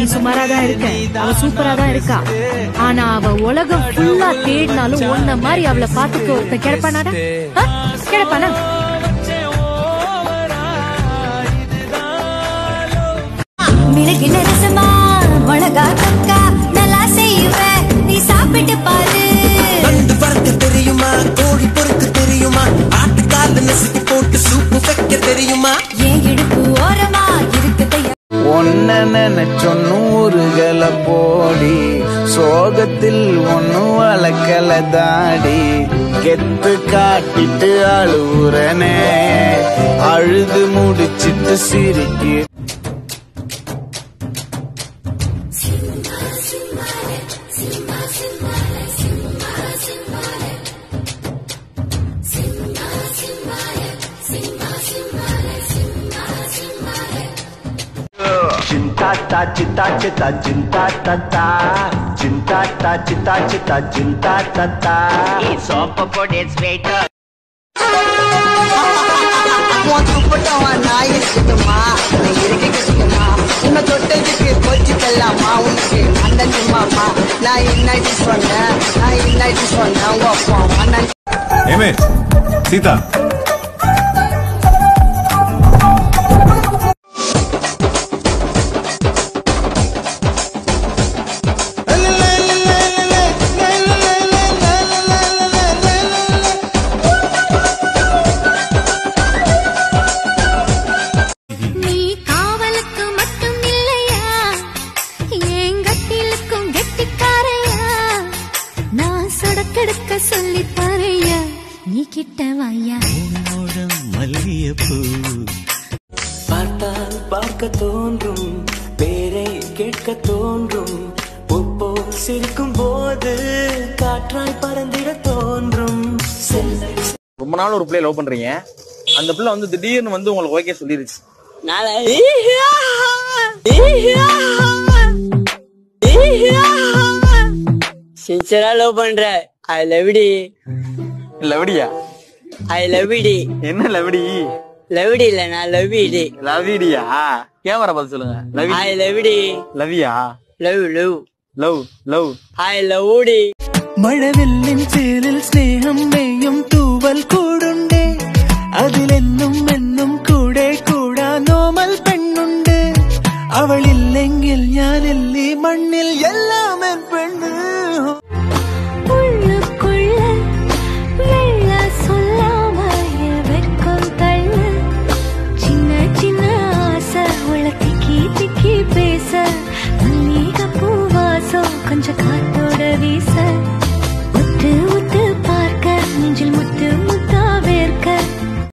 நீ சுமாரா தான் இருக்க அவ சூப்பரா தான் இருக்கா ஆனா அவ உலகம் ஃபுல்லா தேடினாலும் ஒன்ன மாதிரி அவளை பாத்துக்க ஒருத்த கிடப்பானாடா ஆ? கிடப்பானா மிளகின ரசமா மிளகா தொக்கா நல்லா செய்வேன் நீ சாப்பிட்டு பாரு நண்டு பறக்க தெரியுமா கோழி பொறுக்க தெரியுமா ஆட்டுக்கால நசுக்கி போட்டு சூப்பு வைக்க தெரியுமா என் இடுப்பு ஓரமா இருக்குது ஒன்ன நினைச்சொன்னு ஊருகல போடி சோகத்தில் ஒன்னு வளர்க்கல தாடி கெத்து காட்டிட்டு அழுவுறனே அழுது முடிச்சிட்டு சிரிக்கு Cintata, cita, cita, cintata, ta. Cintata, cita, cita, cintata, ta. Soap பொடி ஸ்வீட்டர் உன் துப்பட்டவன் நான் இருக்கட்டுமா நீ இருக்கட்டுமா உன்னை தொட்டதுக்கு கோச்சிக்கலாமா உனக்கு அண்ணன் சும்மாமா நான் இன்னாடி சொன்னேன் நான் இன்னாடி சொன்னேன் உங்க அப்பா அண்ணன் ఏమే సీత நீ காவலுக்கு மட்டும் இல்லையா என் கட்டிலுக்கும் கெட்டிக்காரையா நான் சொடக்கெடுக்க சொல்லி தரையா நீ கிட்ட வாயா மல்லியப்பூ பார்த்தால் பார்க்க தோன்றும் பேரை கேட்க தோன்றும் உப்போ சிரிக்கும் போது காற்றாய் பறந்திட தோன்றும் செல்ல ரொம்ப நாள் ஒரு பிள்ளை லவ் பண்றீங்க அந்த பிள்ளை வந்து திடீர்னு வந்து உங்களுக்கு ஓகே சொல்லிருச்சு சின்சரா லவ் பண்ற ஐ லவ் டி லவ்டியா ஐ லவ் டி என்ன லவ்டி லவ் டி இல்ல நான் லவ் டி லவ்டியா கேமரா பார்த்து சொல்லுங்க லவி ஐ லவ் டி லவ்யா love love love love I love டி മഴവില്ലിൻ ചേലിൽ സ്നേഹം മേയും തൂവൽ കൂടുണ്ടേ അതിലെന്നും എന്നും കൂടെ കൂടാ നോമൽ പെണ്ണുണ്ട് അവളില്ലെങ്കിൽ ഞാനില്ലേ മണ്ണിൽ എല്ലാം എൻ പെണ്ണ്